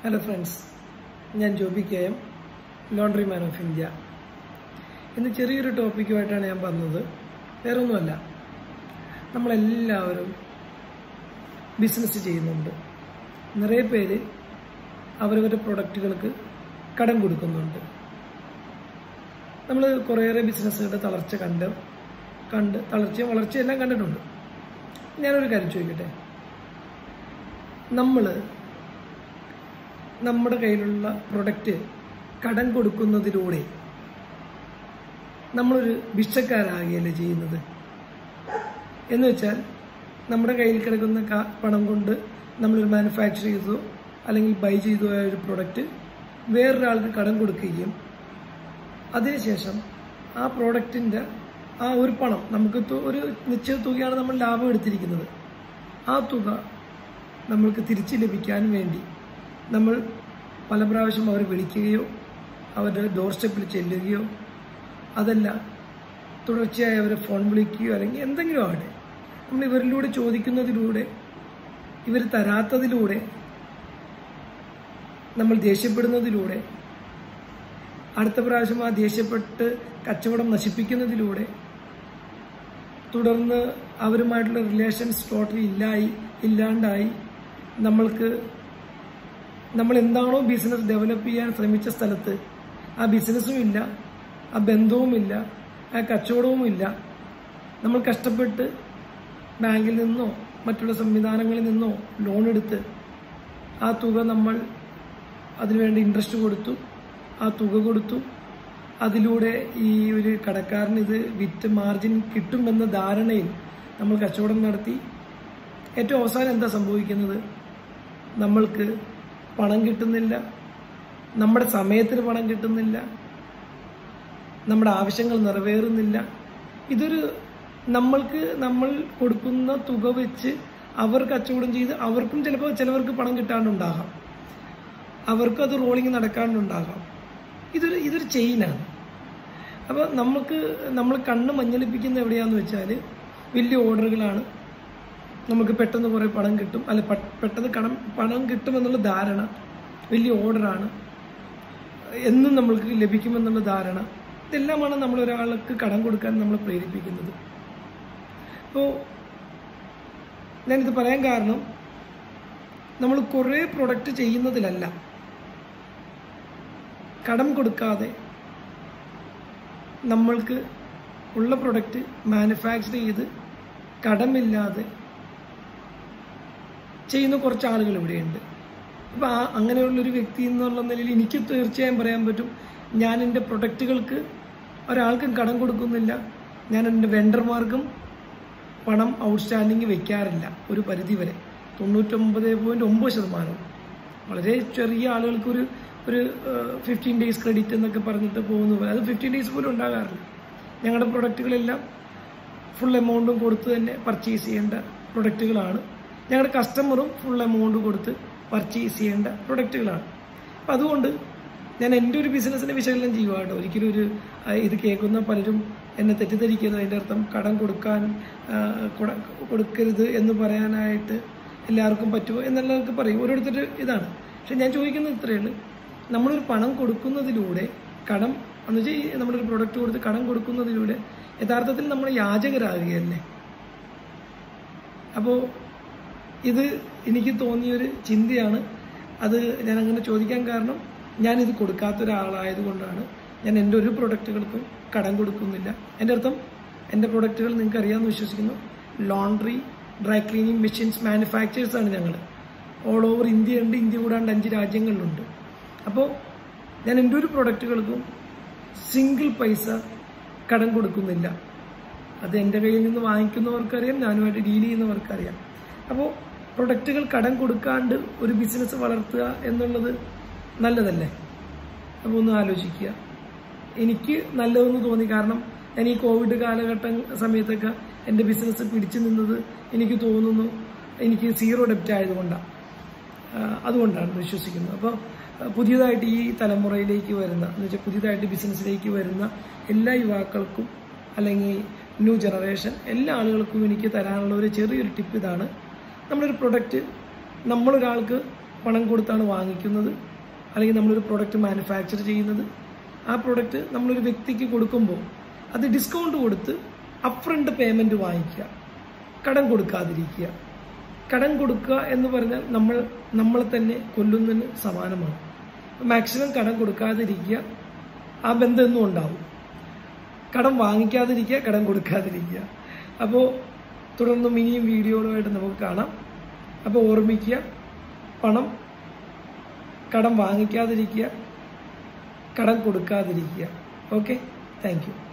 hello friends ഞാൻ Joby K M laundry man of India ഇന്ന് ചെറിയൊരു ടോപ്പിക്കുമായിട്ടാണ് ഞാൻ വന്നത് വേറൊന്നുമല്ല നമ്മളെല്ലാവരും ബിസിനസ് ചെയ്യുന്നുണ്ട് നിറയെ പേര് അവരവരുടെ പ്രൊഡക്റ്റുകൾക്ക് കടം കൊടുക്കുന്നുണ്ട് നമ്മൾ കുറേയേറെ ബിസിനസ്സുകളുടെ തളർച്ച കണ്ട് കണ്ട് തളർച്ചയും വളർച്ചയും എല്ലാം കണ്ടിട്ടുണ്ട് ഞാനൊരു കാര്യം ചോദിക്കട്ടെ നമ്മൾ നമ്മുടെ കയ്യിലുള്ള പ്രൊഡക്റ്റ് കടം കൊടുക്കുന്നതിലൂടെ നമ്മളൊരു ഭിക്ഷക്കാരാകുകയല്ലേ ചെയ്യുന്നത് എന്ന് വെച്ചാൽ നമ്മുടെ കയ്യിൽ കിടക്കുന്ന കാ- പണം കൊണ്ട് നമ്മളൊരു മാനുഫാക്ചർ ചെയ്തതോ അല്ലെങ്കിൽ ബൈ ചെയ്തോ ആയ ഒരു പ്രൊഡക്റ്റ് വേറൊരാൾക്ക് കടം കൊടുക്കുകയും അതിനുശേഷം ആ പ്രോഡക്റ്റിൻ്റെ ആ ഒരു പണം നമുക്ക് തു- ഒരു നിശ്ചിത തുകയാണ് നമ്മൾ ലാഭം എടുത്തിരിക്കുന്നത് ആ തുക നമ്മൾക്ക് തിരിച്ച് ലഭിക്കാൻ വേണ്ടി നമ്മൾ പല പ്രാവശ്യം അവരെ വിളിക്കുകയോ അവരുടെ ഡോർ സ്റ്റെപ്പിൽ ചെല്ലുകയോ അതല്ല തുടർച്ചയായി അവരെ ഫോൺ വിളിക്കുകയോ അല്ലെങ്കിൽ എന്തെങ്കിലും ആകട്ടെ നമ്മൾ ഇവരിലൂടെ ചോദിക്കുന്നതിലൂടെ ഇവർ തരാത്തതിലൂടെ നമ്മൾ ദേഷ്യപ്പെടുന്നതിലൂടെ അടുത്ത പ്രാവശ്യം ആ ദേഷ്യപ്പെട്ട് കച്ചവടം നശിപ്പിക്കുന്നതിലൂടെ തുടർന്ന് അവരുമായിട്ടുള്ള റിലേഷൻസ് ടോട്ടലി ഇല്ലായി ഇല്ലാണ്ടായി നമ്മൾക്ക് നമ്മൾ എന്താണോ ബിസിനസ് ഡെവലപ്പ് ചെയ്യാൻ ശ്രമിച്ച സ്ഥലത്ത് ആ ബിസിനസ്സും ഇല്ല ആ ബന്ധവുമില്ല ആ കച്ചവടവുമില്ല നമ്മൾ കഷ്ടപ്പെട്ട് ബാങ്കിൽ നിന്നോ മറ്റുള്ള സംവിധാനങ്ങളിൽ നിന്നോ ലോൺ എടുത്ത് ആ തുക നമ്മൾ അതിനുവേണ്ടി ഇൻട്രസ്റ്റ് കൊടുത്തു ആ തുക കൊടുത്തു അതിലൂടെ ഈ ഒരു കടക്കാരന് ഇത് വിറ്റ് മാർജിൻ കിട്ടുമെന്ന ധാരണയിൽ നമ്മൾ കച്ചവടം നടത്തി ഏറ്റവും അവസാനം എന്താ സംഭവിക്കുന്നത് നമ്മൾക്ക് പണം കിട്ടുന്നില്ല നമ്മുടെ സമയത്തിന് പണം കിട്ടുന്നില്ല നമ്മുടെ ആവശ്യങ്ങൾ നിറവേറുന്നില്ല ഇതൊരു നമ്മൾക്ക് നമ്മൾ കൊടുക്കുന്ന തുക വെച്ച് അവർ കച്ചവടം ചെയ്ത് അവർക്കും ചിലപ്പോൾ ചിലവർക്ക് പണം കിട്ടാണ്ടുണ്ടാകാം അവർക്കും അത് റോളിങ് നടക്കാണ്ടുണ്ടാകാം ഇതൊരു ഇതൊരു ചെയിനാണ് അപ്പോൾ നമുക്ക് നമ്മൾ കണ്ണ് മഞ്ഞളിപ്പിക്കുന്ന എവിടെയാന്ന് വെച്ചാൽ വലിയ ഓർഡറുകളാണ് നമുക്ക് പെട്ടെന്ന് കുറേ പണം കിട്ടും അല്ല പെ- പെട്ടെന്ന് കടം പണം കിട്ടുമെന്നുള്ള ധാരണ വലിയ ഓർഡറാണ് എന്നും നമ്മൾക്ക് ലഭിക്കുമെന്നുള്ള ധാരണ ഇതെല്ലാമാണ് നമ്മൾ ഒരാൾക്ക് കടം കൊടുക്കാൻ നമ്മളെ പ്രേരിപ്പിക്കുന്നത് അപ്പോൾ ഞാനിത് പറയാൻ കാരണം നമ്മൾ കുറേ പ്രൊഡക്റ്റ് ചെയ്യുന്നതിലല്ല കടം കൊടുക്കാതെ നമ്മൾക്ക് ഉള്ള പ്രൊഡക്റ്റ് മാനുഫാക്ചർ ചെയ്ത് കടമില്ലാതെ ചെയ്യുന്ന കുറച്ച് ആളുകൾ ഇവിടെയുണ്ട് അപ്പോൾ ആ അങ്ങനെയുള്ളൊരു വ്യക്തി എന്നുള്ള നിലയിൽ എനിക്ക് തീർച്ചയായും പറയാൻ പറ്റും ഞാൻ എൻ്റെ പ്രൊഡക്റ്റുകൾക്ക് ഒരാൾക്കും കടം കൊടുക്കുന്നില്ല ഞാൻ എൻ്റെ വെണ്ടർമാർക്കും പണം ഔട്ട്സ്റ്റാൻഡിങ് വെക്കാറില്ല ഒരു പരിധി വരെ തൊണ്ണൂറ്റൊമ്പത് പോയിന്റ് ഒമ്പത് ശതമാനം വളരെ ചെറിയ ആളുകൾക്ക് ഒരു ഒരു ഫിഫ്റ്റീൻ ഡേയ്സ് ക്രെഡിറ്റ് എന്നൊക്കെ പറഞ്ഞിട്ട് പോകുന്ന പോലെ അത് ഫിഫ്റ്റീൻ ഡേയ്സ് പോലും ഉണ്ടാകാറില്ല ഞങ്ങളുടെ പ്രൊഡക്റ്റുകളെല്ലാം ഫുൾ എമൗണ്ടും കൊടുത്ത് തന്നെ പർച്ചേസ് ചെയ്യേണ്ട പ്രൊഡക്റ്റുകളാണ് ഞങ്ങളുടെ കസ്റ്റമറും ഫുൾ എമൗണ്ട് കൊടുത്ത് പർച്ചേസ് ചെയ്യേണ്ട പ്രൊഡക്റ്റുകളാണ് അപ്പം അതുകൊണ്ട് ഞാൻ എൻ്റെ ഒരു ബിസിനസ്സിനെ വിശകലനം ചെയ്യുക കേട്ടോ ഒരിക്കലും ഒരു ആ, ഇത് കേൾക്കുന്ന പലരും എന്നെ തെറ്റിദ്ധരിക്കുന്നത് അതിൻ്റെ അർത്ഥം കടം കൊടുക്കാൻ ആ, കൊട- കൊടുക്കരുത് എന്ന് പറയാനായിട്ട് എല്ലാവർക്കും പറ്റുമോ എന്നുള്ളതൊക്കെ പറയും ഓരോരുത്തർ ഇതാണ് പക്ഷെ ഞാൻ ചോദിക്കുന്നത് ഇത്രയേ ഉള്ളൂ നമ്മളൊരു പണം കൊടുക്കുന്നതിലൂടെ കടം എന്ന് വെച്ചാൽ ഈ നമ്മളൊരു പ്രൊഡക്റ്റ് കൊടുത്ത് കടം കൊടുക്കുന്നതിലൂടെ യഥാർത്ഥത്തിൽ നമ്മൾ യാചകരാകുകയല്ലേ അപ്പോൾ ഇത് എനിക്ക് തോന്നിയൊരു ചിന്തയാണ് അത് ഞാൻ അങ്ങനെ ചോദിക്കാൻ കാരണം ഞാനിത് കൊടുക്കാത്ത ഒരാളായതുകൊണ്ടാണ് ഞാൻ എൻ്റെ ഒരു പ്രൊഡക്റ്റുകൾക്കും കടം കൊടുക്കുന്നില്ല എൻ്റെ അർത്ഥം എൻ്റെ പ്രൊഡക്റ്റുകൾ നിങ്ങൾക്ക് അറിയാമെന്ന് വിശ്വസിക്കുന്നു laundry dry cleaning machines manufacturers ആണ് ഞങ്ങൾ ഓൾ ഓവർ ഇന്ത്യ ഉണ്ട് ഇന്ത്യ കൂടാണ്ട് അഞ്ച് രാജ്യങ്ങളിലുണ്ട് അപ്പോൾ ഞാൻ എൻ്റെ ഒരു പ്രൊഡക്റ്റുകൾക്കും സിംഗിൾ പൈസ കടം കൊടുക്കുന്നില്ല അത് എൻ്റെ കയ്യിൽ നിന്ന് വാങ്ങിക്കുന്നവർക്കറിയാം ഞാനുമായിട്ട് ഡീൽ ചെയ്യുന്നവർക്കറിയാം അപ്പോൾ പ്രൊഡക്റ്റുകൾ കടം കൊടുക്കാണ്ട് ഒരു ബിസിനസ് വളർത്തുക എന്നുള്ളത് നല്ലതല്ലേ അപ്പോൾ ഒന്ന് ആലോചിക്കുക എനിക്ക് നല്ലതെന്ന് തോന്നി കാരണം ഞാൻ ഈ കോവിഡ് കാലഘട്ടം സമയത്തൊക്കെ എൻ്റെ ബിസിനസ് പിടിച്ചു നിന്നത് എനിക്ക് തോന്നുന്നു എനിക്ക് സീറോ ഡെപ്റ്റ് ആയതുകൊണ്ടാണ് ആഹ് അതുകൊണ്ടാണ് വിശ്വസിക്കുന്നത് അപ്പോൾ പുതിയതായിട്ട് ഈ തലമുറയിലേക്ക് വരുന്ന എന്ന് വെച്ചാൽ പുതിയതായിട്ട് ബിസിനസ്സിലേക്ക് വരുന്ന എല്ലാ യുവാക്കൾക്കും അല്ലെങ്കിൽ ന്യൂ ജനറേഷൻ എല്ലാ ആളുകൾക്കും എനിക്ക് തരാനുള്ള ഒരു ചെറിയൊരു ടിപ്പ് ഇതാണ് നമ്മളൊരു പ്രൊഡക്റ്റ് നമ്മളൊരാൾക്ക് പണം കൊടുത്താണ് വാങ്ങിക്കുന്നത് അല്ലെങ്കിൽ നമ്മളൊരു പ്രൊഡക്റ്റ് മാനുഫാക്ചർ ചെയ്യുന്നത് ആ പ്രൊഡക്റ്റ് നമ്മളൊരു വ്യക്തിക്ക് കൊടുക്കുമ്പോൾ അത് ഡിസ്കൗണ്ട് കൊടുത്ത് അപ്രണ്ട് പേയ്മെൻറ്റ് വാങ്ങിക്കുക കടം കൊടുക്കാതിരിക്കുക കടം കൊടുക്കുക എന്ന് പറഞ്ഞാൽ നമ്മൾ നമ്മളെ തന്നെ കൊല്ലുന്നതിന് സമാനമാണ് മാക്സിമം കടം കൊടുക്കാതിരിക്കുക ആ ബന്ധം എന്നും ഉണ്ടാവും കടം വാങ്ങിക്കാതിരിക്കുക കടം കൊടുക്കാതിരിക്കുക അപ്പോൾ തുടർന്നും ഇനിയും വീഡിയോകളുമായിട്ട് നമുക്ക് കാണാം അപ്പോൾ ഓർമ്മിക്കുക പണം കടം വാങ്ങിക്കാതിരിക്കുക കടം കൊടുക്കാതിരിക്കുക ഓക്കെ താങ്ക് യു